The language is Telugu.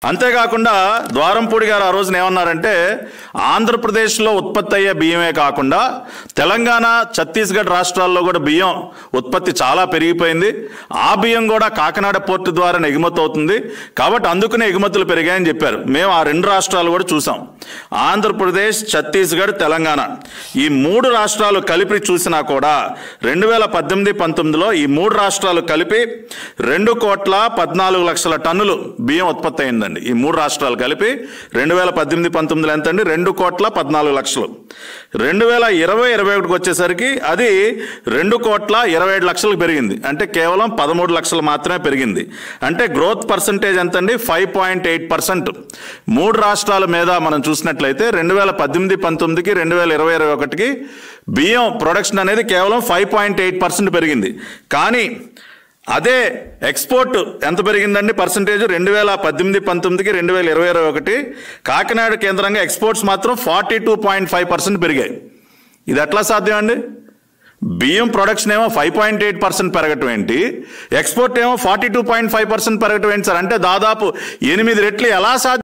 అంతేకాకుండా ద్వారంపూడి గారు ఆ రోజున ఏమన్నారంటే ఆంధ్రప్రదేశ్లో ఉత్పత్తి అయ్యే బియ్యమే కాకుండా తెలంగాణ ఛత్తీస్గఢ్ రాష్ట్రాల్లో కూడా బియ్యం ఉత్పత్తి చాలా పెరిగిపోయింది ఆ బియ్యం కూడా కాకినాడ పోర్టు ద్వారా ఎగుమతి అవుతుంది కాబట్టి అందుకనే ఎగుమతులు పెరిగాయని చెప్పారు మేము ఆ రెండు రాష్ట్రాలు కూడా చూసాం ఆంధ్రప్రదేశ్ ఛత్తీస్గఢ్ తెలంగాణ ఈ మూడు రాష్ట్రాలు కలిపి చూసినా కూడా రెండు వేల పద్దెనిమిది పంతొమ్మిదిలో ఈ మూడు రాష్ట్రాలు కలిపి రెండు కోట్ల పద్నాలుగు లక్షల టన్నులు బియ్యం ఉత్పత్తి అయిందండి ఈ మూడు రాష్ట్రాలు కలిపి రెండు వేల పద్దెనిమిది పంతొమ్మిదిలో ఎంత అండి రెండు కోట్ల పద్నాలుగు లక్షలు రెండు వేల ఇరవై ఇరవై ఒకటికి వచ్చేసరికి అది రెండు కోట్ల ఇరవై ఏడు లక్షలకు పెరిగింది అంటే కేవలం పదమూడు లక్షలు మాత్రమే పెరిగింది అంటే గ్రోత్ పర్సంటేజ్ ఎంత అండి ఫైవ్ పాయింట్ ఎయిట్ పర్సెంట్ మూడు రాష్ట్రాల మీద మనం చూసినట్లయితే రెండు వేల పద్దెనిమిది పంతొమ్మిదికి రెండు వేల ఇరవై ఇరవై ఒకటికి బియ్యం ప్రొడక్షన్ అనేది కేవలం ఫైవ్ పాయింట్ ఎయిట్ పర్సెంట్ పెరిగింది కానీ అదే ఎక్స్పోర్ట్ ఎంత పెరిగిందండి పర్సంటేజ్ రెండు వేల పద్దెనిమిది పంతొమ్మిదికి రెండు వేల ఇరవై ఇరవై ఒకటి కాకినాడ కేంద్రంగా ఎక్స్పోర్ట్స్ మాత్రం forty two point five percent పెరిగాయి ఇది ఎట్లా సాధ్యం అండి బియ్యం ప్రొడక్షన్ ఏమో ఫైవ్ పాయింట్ ఎయిట్ పర్సెంట్ పెరగటం ఏంటి ఎక్స్పోర్ట్ ఏమో forty two point five percent పెరగటం ఏంటి సార్ అంటే దాదాపు ఎనిమిది రెట్లు ఎలా సాధ్యం